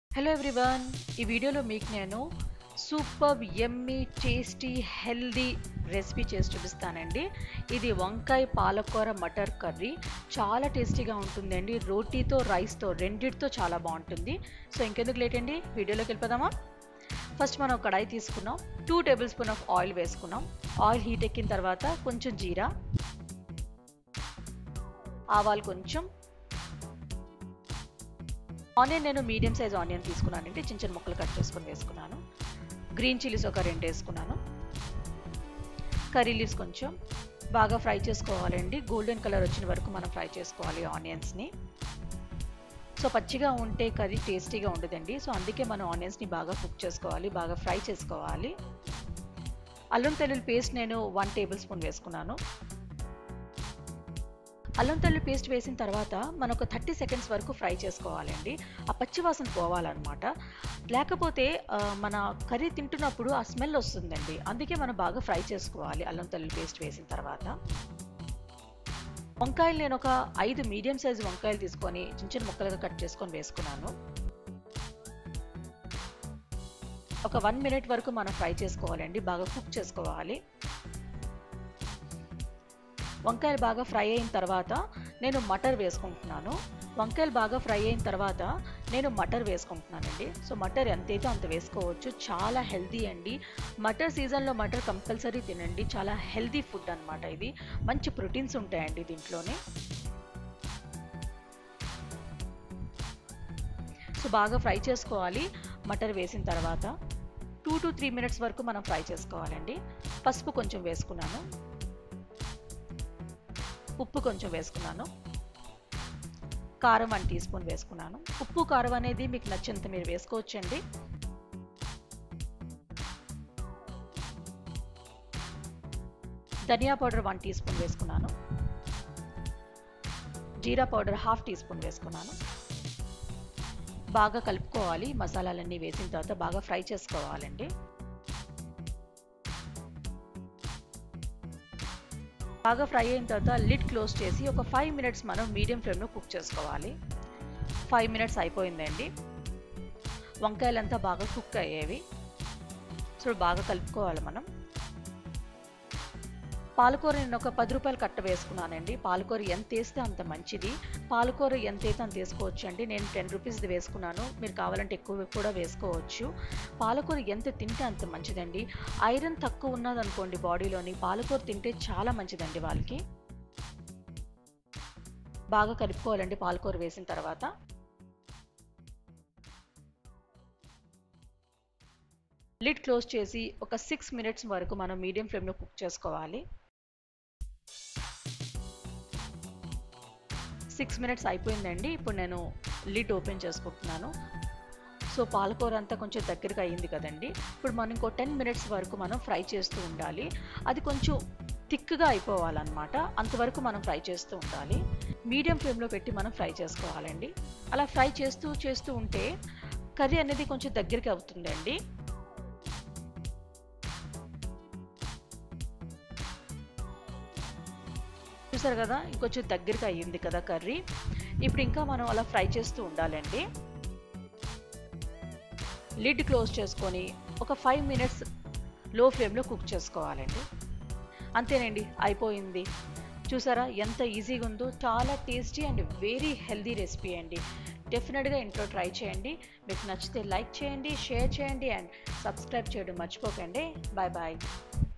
hello everyone ఈ వీడియోలో మీకు నేను super yummy tasty healthy recipe చేసి చూపిస్తానండి ఇది వంకాయ పాలకూర మటర్ కర్రీ చాలా టేస్టీగా ఉంటుందండి రోటీతో రైస్తో రెండిటితో చాలా బాగుంటుంది సో ఇంకెందుకు లేట్ అండి వీడియోలోకి వెళ్ళిపోదామా ఫస్ట్ మనం కడాయి తీసుకున్నాం two tablespoon of oil వేసుకున్నాం ఆయిల్ హీట్ ఎక్కిన తర్వాత కొంచెం జీరా ఆవాలు కొంచెం ఆనియన్ నేను మీడియం సైజ్ ఆనియన్ తీసుకున్నానండి చిన్న చిన్న ముక్కలు కట్ చేసుకొని వేసుకున్నాను గ్రీన్ చిల్లీస్ ఒక రెండు వేసుకున్నాను కర్రీ లీవ్స్ కొంచెం బాగా ఫ్రై చేసుకోవాలండి గోల్డెన్ కలర్ వచ్చిన వరకు మనం ఫ్రై చేసుకోవాలి ఆనియన్స్ని సో పచ్చిగా ఉంటే కర్రీ టేస్టీగా ఉండదండి సో అందుకే మనం ఆనియన్స్ని బాగా కుక్ చేసుకోవాలి బాగా ఫ్రై చేసుకోవాలి అల్లం తెల్లుల్లి పేస్ట్ నేను వన్ టేబుల్ స్పూన్ వేసుకున్నాను అల్లం తెల్లి పేస్ట్ వేసిన తర్వాత మనం ఒక థర్టీ సెకండ్స్ వరకు ఫ్రై చేసుకోవాలండి ఆ పచ్చివాసన పోవాలన్నమాట లేకపోతే మన కర్రీ తింటున్నప్పుడు ఆ స్మెల్ వస్తుందండి అందుకే మనం బాగా ఫ్రై చేసుకోవాలి అల్లం తెల్లి పేస్ట్ వేసిన తర్వాత వంకాయలు నేను ఒక ఐదు మీడియం సైజు వంకాయలు తీసుకొని చిన్న చిన్న ముక్కలుగా కట్ చేసుకొని వేసుకున్నాను ఒక వన్ మినిట్ వరకు మనం ఫ్రై చేసుకోవాలండి బాగా కుక్ చేసుకోవాలి వంకాయలు బాగా ఫ్రై అయిన తర్వాత నేను మటర్ వేసుకుంటున్నాను వంకాయలు బాగా ఫ్రై అయిన తర్వాత నేను మటర్ వేసుకుంటున్నానండి సో మటర్ ఎంతైతే అంత వేసుకోవచ్చు చాలా హెల్దీ అండి మటర్ సీజన్లో మటర్ కంపల్సరీ తినండి చాలా హెల్దీ ఫుడ్ అనమాట ఇది మంచి ప్రోటీన్స్ ఉంటాయండి దీంట్లోనే సో బాగా ఫ్రై చేసుకోవాలి మటర్ వేసిన తర్వాత టూ టు త్రీ మినిట్స్ వరకు మనం ఫ్రై చేసుకోవాలండి పసుపు కొంచెం వేసుకున్నాను ఉప్పు కొంచెం వేసుకున్నాను కారం వన్ టీ స్పూన్ వేసుకున్నాను ఉప్పు కారం అనేది మీకు నచ్చినంత మీరు వేసుకోవచ్చండి ధనియా పౌడర్ వన్ టీ స్పూన్ వేసుకున్నాను జీరా పౌడర్ హాఫ్ టీ స్పూన్ వేసుకున్నాను బాగా కలుపుకోవాలి మసాలాలన్నీ వేసిన తర్వాత బాగా ఫ్రై చేసుకోవాలండి బాగా ఫ్రై అయిన తర్వాత లిడ్ క్లోజ్ చేసి ఒక ఫైవ్ మినిట్స్ మనం మీడియం ఫ్లేమ్లో కుక్ చేసుకోవాలి ఫైవ్ మినిట్స్ అయిపోయిందండి వంకాయలంతా బాగా కుక్ అయ్యేవి సో బాగా కలుపుకోవాలి మనం పాలకూర నేను ఒక పది రూపాయలు కట్ట వేసుకున్నానండి పాలకూర ఎంత వేస్తే అంత మంచిది పాలకూర ఎంత అయితే అంత వేసుకోవచ్చు అండి నేను టెన్ రూపీస్ది వేసుకున్నాను మీరు కావాలంటే ఎక్కువ కూడా వేసుకోవచ్చు పాలకూర ఎంత తింటే అంత మంచిదండి ఐరన్ తక్కువ ఉన్నదనుకోండి బాడీలోని పాలకూర తింటే చాలా మంచిదండి వాళ్ళకి బాగా కలుపుకోవాలండి పాలకూర వేసిన తర్వాత లిడ్ క్లోజ్ చేసి ఒక సిక్స్ మినిట్స్ వరకు మనం మీడియం ఫ్లేమ్లో కుక్ చేసుకోవాలి సిక్స్ మినిట్స్ అయిపోయిందండి ఇప్పుడు నేను లిడ్ ఓపెన్ చేసుకుంటున్నాను సో పాలకూర అంతా కొంచెం దగ్గరగా అయ్యింది కదండి ఇప్పుడు మనం ఇంకో టెన్ మినిట్స్ వరకు మనం ఫ్రై చేస్తూ ఉండాలి అది కొంచెం థిక్గా అయిపోవాలన్నమాట అంతవరకు మనం ఫ్రై చేస్తూ ఉండాలి మీడియం ఫ్లేమ్లో పెట్టి మనం ఫ్రై చేసుకోవాలండి అలా ఫ్రై చేస్తూ చేస్తూ ఉంటే కర్రీ అనేది కొంచెం దగ్గరికి అవుతుందండి చూసారు కదా ఇంకొంచెం దగ్గరికి అయ్యింది కదా కర్రీ ఇప్పుడు ఇంకా మనం అలా ఫ్రై చేస్తూ ఉండాలండి లిడ్ క్లోజ్ చేసుకొని ఒక ఫైవ్ మినిట్స్ లో ఫ్లేమ్లో కుక్ చేసుకోవాలండి అంతేనండి అయిపోయింది చూసారా ఎంత ఈజీగా ఉందో చాలా tasty and very healthy recipe అండి డెఫినెట్గా ఇంట్లో ట్రై చేయండి మీకు నచ్చితే లైక్ చేయండి షేర్ చేయండి అండ్ సబ్స్క్రైబ్ చేయడం మర్చిపోకండి బాయ్ బాయ్